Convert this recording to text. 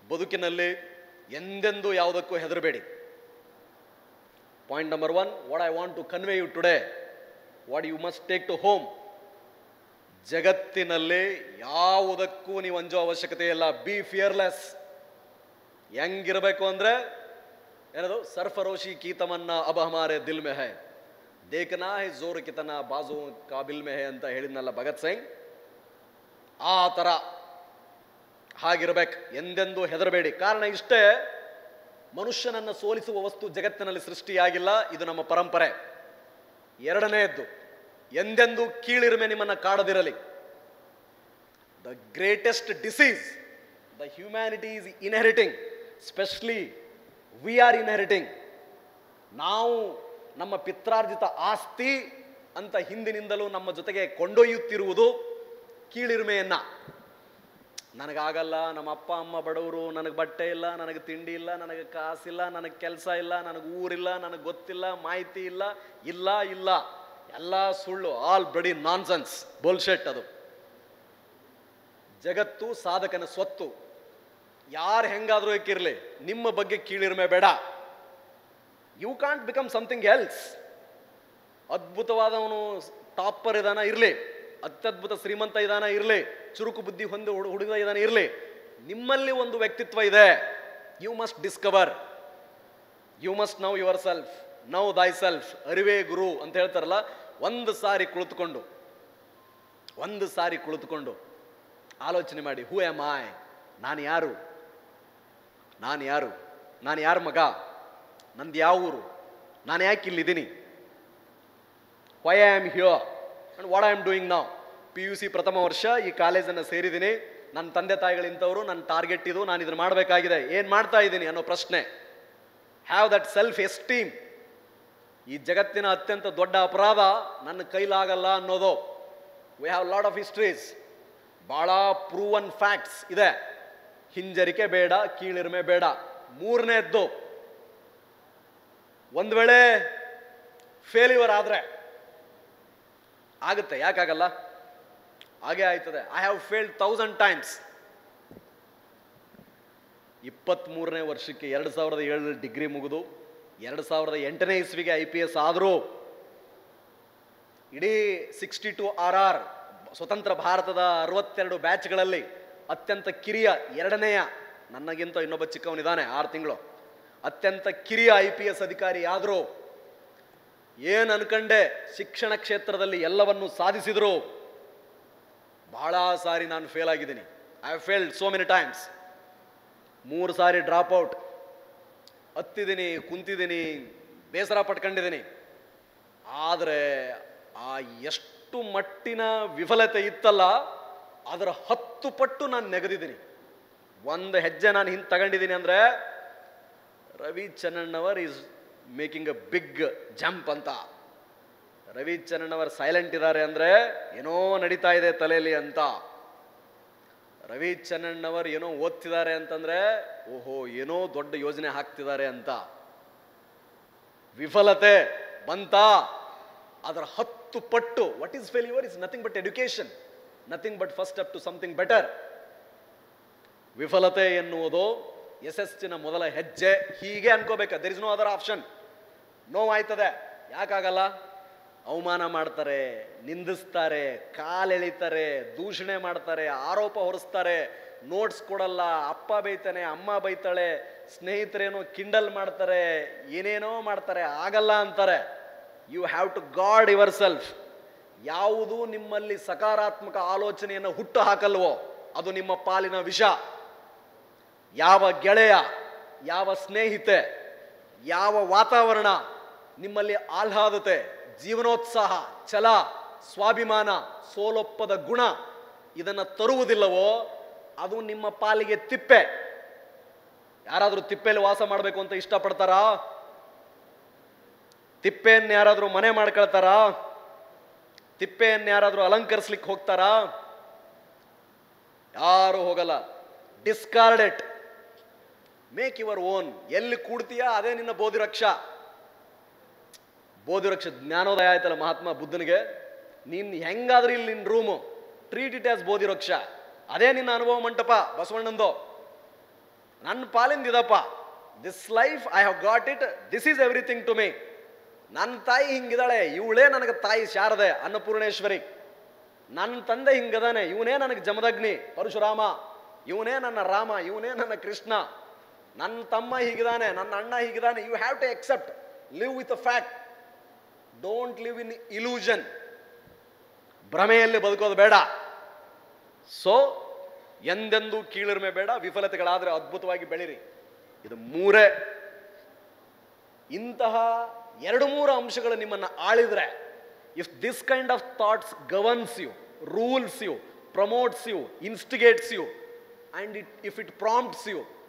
ಬದುಕಿನಲ್ಲಿ ಎಂದೆಂದೂ ಯಾವುದಕ್ಕೂ ಹೆದರಬೇಡಿ point number one what I want to convey you today what you must take to home ಜಗತ್ತಿನಲ್ಲಿ ಯಾವುದಕ್ಕೂ ನೀವು ಅಂಜೋ ಅವಶ್ಯಕತೆ ಇಲ್ಲ ಬಿ ಫಿಯರ್ಲೆಸ್ ಹೆಂಗಿರಬೇಕು ಅಂದ್ರೆ ಏನದು ಸರ್ಫರೋಶಿ ಕೀತಮನ್ನ ಅಬ ಹಮಾರೆ ದಿಲ್ ಮೆ ಹೈ ದೇಖನಾ ಹೈ ಜೋರ್ ಕಿತನ ಬಾಜು ಕಾಬಿಲ್ ಮೆ ಹೈ ಅಂತ ಹೇಳಿದ್ನಲ್ಲ ಭಗತ್ ಸಿಂಗ್ ಆ ಥರ ಹಾಗಿರ್ಬೇಕು ಎಂದೆಂದೂ ಹೆದರಬೇಡಿ ಕಾರಣ ಇಷ್ಟೇ ಮನುಷ್ಯನನ್ನು ಸೋಲಿಸುವ ವಸ್ತು ಜಗತ್ತಿನಲ್ಲಿ ಸೃಷ್ಟಿಯಾಗಿಲ್ಲ ಇದು ನಮ್ಮ ಪರಂಪರೆ ಎರಡನೆಯದ್ದು ಎಂದೆಂದೂ ಕೀಳಿರಿಮೆ ನಿಮ್ಮನ್ನು ಕಾಡದಿರಲಿ the greatest disease the humanity is inheriting specially we are inheriting ನಾವು ನಮ್ಮ ಪಿತ್ರಾರ್ಜಿತ ಆಸ್ತಿ ಅಂತ ಹಿಂದಿನಿಂದಲೂ ನಮ್ಮ ಜೊತೆಗೆ ಕೊಂಡೊಯ್ಯುತ್ತಿರುವುದು ಕೀಳಿರಿಮೆಯನ್ನ ನನಗಾಗಲ್ಲ ನಮ್ಮ ಅಪ್ಪ ಅಮ್ಮ ಬಡವರು ನನಗೆ ಬಟ್ಟೆ ಇಲ್ಲ ನನಗೆ ತಿಂಡಿ ಇಲ್ಲ ನನಗೆ ಕಾಸಿಲ್ಲ ನನಗೆ ಕೆಲಸ ಇಲ್ಲ ನನಗೆ ಊರಿಲ್ಲ ನನಗೆ ಗೊತ್ತಿಲ್ಲ ಮಾಹಿತಿ ಇಲ್ಲ ಇಲ್ಲ ಇಲ್ಲ ಎಲ್ಲ ಸುಳ್ಳು ಆಲ್ ಬ್ಲಡಿ ನಾನ್ಸೆನ್ಸ್ ಬೋಲ್ಶೆಟ್ ಅದು ಜಗತ್ತು ಸಾಧಕನ ಸ್ವತ್ತು ಯಾರು ಹೆಂಗಾದ್ರೂ ಏಕಿರ್ಲಿ ನಿಮ್ಮ ಬಗ್ಗೆ ಕೀಳಿರ್ಮೆ ಬೇಡ you can't become something else ಅದ್ಭುತವಾದವನು ಟಾಪರ್ ಇದಾನ ಇರಲಿ ಅತ್ಯದ್ಭುತ ಶ್ರೀಮಂತ ಇದಾನ ಇರಲಿ ಚುರುಕು ಬುದ್ಧಿ ಹೊಂದಿ ಹುಡು- ಹುಡುಗ ಇದಾನ ಇರಲಿ ನಿಮ್ಮಲ್ಲಿ ಒಂದು ವ್ಯಕ್ತಿತ್ವ ಇದೆ you must discover you must know yourself know thyself ಅರಿವೇ ಗುರು ಅಂತ ಹೇಳ್ತಾರಲ್ಲ ಒಂದು ಸಾರಿ ಕುಳಿತುಕೊಂಡು ಒಂದು ಸಾರಿ ಕುಳಿತುಕೊಂಡು ಆಲೋಚನೆ ಮಾಡಿ ಹೂ ಎಮ್ ಐ ನಾನು ಯಾರು ನಾನು ಯಾರು ನಾನು ಯಾರ ಮಗ ನಂದು ಯಾವ ಊರು ನಾನು ಯಾಕೆ ಇಲ್ಲಿದ್ದೀನಿ why I am here and what I am doing ನಾವು ಪಿ ಯು ಸಿ ಪ್ರಥಮ ವರ್ಷ ಈ ಕಾಲೇಜನ್ನು ಸೇರಿದ್ದೀನಿ ನನ್ನ ತಂದೆ ತಾಯಿಗಳಿಂಥವ್ರು ನನ್ನ ಟಾರ್ಗೆಟ್ ಇದು ನಾನು ಇದನ್ನು ಮಾಡಬೇಕಾಗಿದೆ ಏನು ಮಾಡ್ತಾ ಇದ್ದೀನಿ ಅನ್ನೋ ಪ್ರಶ್ನೆ ಹ್ಯಾವ್ ದಟ್ ಸೆಲ್ಫ್ ಎಸ್ಟೀಮ್ ಈ ಜಗತ್ತಿನ ಅತ್ಯಂತ ದೊಡ್ಡ ಅಪರಾಧ ನನ್ನ ಕೈಲಾಗಲ್ಲ ಅನ್ನೋದು we have lot of histories ಭಾಳ ಪ್ರೂವನ್ ಫ್ಯಾಕ್ಟ್ಸ್ ಇದೆ ಹಿಂಜರಿಕೆ ಬೇಡ ಕೀಳಿರಿಮೆ ಬೇಡ ಮೂರನೇದ್ದು ಒಂದು ವೇಳೆ ಫೇಲ್ಯೂರ್ ಆದರೆ ಆಗುತ್ತೆ ಯಾಕಾಗಲ್ಲ ಹಾಗೆ ಆಯ್ತದೆ I have failed thousand times ಇಪ್ಪತ್ತ್ಮೂರನೇ ವರ್ಷಕ್ಕೆ ಎರಡು ಸಾವಿರದ ಏಳರಲ್ಲಿ ಡಿಗ್ರಿ ಮುಗಿದು ಎರಡು ಸಾವಿರದ ಎಂಟನೇ ಇಸ್ವಿಗೆ ಐ ಪಿ ಎಸ್ ಆದರೂ ಇಡೀ ಸಿಕ್ಸ್ಟಿ ಟು ಆರ್ ಆರ್ ಸ್ವತಂತ್ರ ಭಾರತದ ಅರವತ್ತೆರಡು ಬ್ಯಾಚ್ಗಳಲ್ಲಿ ಅತ್ಯಂತ ಕಿರಿಯ ಎರಡನೆಯ ನನಗಿಂತ ಇನ್ನೊಬ್ಬ ಚಿಕ್ಕವನಿದ್ದಾನೆ ಆರು ತಿಂಗಳು ಅತ್ಯಂತ ಕಿರಿಯ ಐ ಪಿ ಎಸ್ ಅಧಿಕಾರಿ ಆದರೂ ಏನು ಅನ್ಕಂಡೆ ಶಿಕ್ಷಣ ಕ್ಷೇತ್ರದಲ್ಲಿ ಎಲ್ಲವನ್ನು ಸಾಧಿಸಿದ್ರು ಬಹಳ ಸಾರಿ ನಾನು ಫೇಲ್ ಆಗಿದ್ದೀನಿ I failed so many times ಮೂರು ಸಾರಿ ಡ್ರಾಪ್ ಔಟ್ ಹತ್ತಿದ್ದೀನಿ ಕುಂತಿದ್ದೀನಿ ಬೇಸರ ಪಟ್ಕೊಂಡಿದ್ದೀನಿ ಆದರೆ ಆ ಎಷ್ಟು ಮಟ್ಟಿನ ವಿಫಲತೆ ಇತ್ತಲ್ಲ ಅದರ ಹತ್ತು ಪಟ್ಟು ನಾನು ನೆಗೆದಿದ್ದೀನಿ ಒಂದು ಹೆಜ್ಜೆ ನಾನು ಹಿಂದೆ ತಗೊಂಡಿದ್ದೀನಿ ಅಂದರೆ Ravi Channannavar is making a big jump ಅಂತ ರವಿ ಚನ್ನಣ್ಣವರ್ ಸೈಲೆಂಟ್ ಇದ್ದಾರೆ ಅಂದರೆ ಏನೋ ನಡೀತಾ ಇದೆ ತಲೆಯಲ್ಲಿ ಅಂತ ರವಿ ಚನ್ನಣ್ಣವರ್ ಏನೋ ಓದ್ತಿದ್ದಾರೆ ಅಂತಂದ್ರೆ ಓಹೋ ಏನೋ ದೊಡ್ಡ ಯೋಜನೆ ಹಾಕ್ತಿದ್ದಾರೆ ಅಂತ ವಿಫಲತೆ ಬಂತಾ ಅದರ ಹತ್ತು ಪಟ್ಟು what is failure is nothing but education nothing but first up to something better ವಿಫಲತೆ ಎನ್ನುವುದು ಯಶಸ್ಸಿನ ಮೊದಲ ಹೆಜ್ಜೆ ಹೀಗೆ ಅನ್ಕೋಬೇಕು there is no other option ನೋವಾಯ್ತದೆ ಯಾಕಾಗಲ್ಲ ಅವಮಾನ ಮಾಡ್ತಾರೆ ನಿಂದಿಸ್ತಾರೆ ಕಾಲೆಳಿತಾರೆ ದೂಷಣೆ ಮಾಡ್ತಾರೆ ಆರೋಪ ಹೊರಿಸ್ತಾರೆ ನೋಟ್ಸ್ ಕೊಡಲ್ಲ ಅಪ್ಪ ಬೈತಾನೆ ಅಮ್ಮ ಬೈತಾಳೆ ಸ್ನೇಹಿತರೇನೋ ಕಿಂಡಲ್ ಮಾಡ್ತಾರೆ ಏನೇನೋ ಮಾಡ್ತಾರೆ ಆಗಲ್ಲ ಅಂತಾರೆ you have to guard yourself ಯಾವುದು ನಿಮ್ಮಲ್ಲಿ ಸಕಾರಾತ್ಮಕ ಆಲೋಚನೆಯನ್ನು ಹುಟ್ಟು ಹಾಕಲ್ವೋ ಅದು ನಿಮ್ಮ ಪಾಲಿನ ವಿಷ ಯಾವ ಗೆಳೆಯ ಯಾವ ಸ್ನೇಹಿತೆ ಯಾವ ವಾತಾವರಣ ನಿಮ್ಮಲ್ಲಿ ಆಹ್ಲಾದತೆ ಜೀವನೋತ್ಸಾಹ ಛಲ ಸ್ವಾಭಿಮಾನ ಸೋಲೊಪ್ಪದ ಗುಣ ಇದನ್ನು ತರುವುದಿಲ್ಲವೋ ಅದು ನಿಮ್ಮ ಪಾಲಿಗೆ ತಿಪ್ಪೆ ಯಾರಾದರೂ ತಿಪ್ಪೆಯಲ್ಲಿ ವಾಸ ಮಾಡಬೇಕು ಅಂತ ಇಷ್ಟಪಡ್ತಾರಾ ತಿಪ್ಪೆಯನ್ನು ಯಾರಾದರೂ ಮನೆ ಮಾಡ್ಕೊಳ್ತಾರಾ ತಿಪ್ಪೆಯನ್ನು ಯಾರಾದರೂ ಅಲಂಕರಿಸ್ಲಿಕ್ಕೆ ಹೋಗ್ತಾರಾ ಯಾರು ಹೋಗಲ್ಲ discard it make your own ಎಲ್ಲಿ ಕೂಡ್ತೀಯಾ ಅದೇ ನಿನ್ನ ಬೋಧಿರಕ್ಷ ಬೋಧಿರಕ್ಷ ಜ್ಞಾನೋದಯ ಆಯ್ತಲ್ಲ ಮಹಾತ್ಮ ಬುದ್ಧನಿಗೆ ನೀನ್ ಹೆಂಗಾದ್ರೂ ಇಲ್ಲಿ ನಿನ್ನ ರೂಮು ಟ್ರೀಟ್ ಇಟ್ ಆಸ್ ಬೋಧಿರಕ್ಷ ಅದೇ ನಿನ್ನ ಅನುಭವ ಮಂಟಪ ಬಸವಣ್ಣಂದು ನನ್ನ ಪಾಲಿಂದ ಇದಪ್ಪ this life I have got it this is everything to me ನನ್ನ ತಾಯಿ ಹಿಂಗಿದಾಳೆ ಇವಳೇ ನನಗೆ ತಾಯಿ ಶಾರದೆ ಅನ್ನಪೂರ್ಣೇಶ್ವರಿ ನನ್ನ ತಂದೆ ಹಿಂಗದಾನೆ ಇವನೇ ನನಗೆ ಜಮದಗ್ನಿ ಪರಶುರಾಮ ಇವನೇ ನನ್ನ ರಾಮ ಇವನೇ ನನ್ನ ಕೃಷ್ಣ ನನ್ನ ತಮ್ಮ ಹೀಗಿದಾನೆ ನನ್ನ ಅಣ್ಣ ಹೀಗಿದಾನೆ you have to accept live with a fact don't live in illusion ಭ್ರಮೆಯಲ್ಲಿ ಬದುಕೋದು ಬೇಡ ಸೊ ಎಂದೆಂದೂ ಕೀಳಿರ್ಮೆ ಬೇಡ ವಿಫಲತೆಗಳಾದರೆ ಅದ್ಭುತವಾಗಿ ಬೆಳಿರಿ ಇದು ಮೂರೇ ಇಂತಹ ಎರಡು ಮೂರು ಅಂಶಗಳು ನಿಮ್ಮನ್ನು ಆಳಿದ್ರೆ if this kind of thoughts governs you rules you promotes you instigates you and it if it prompts you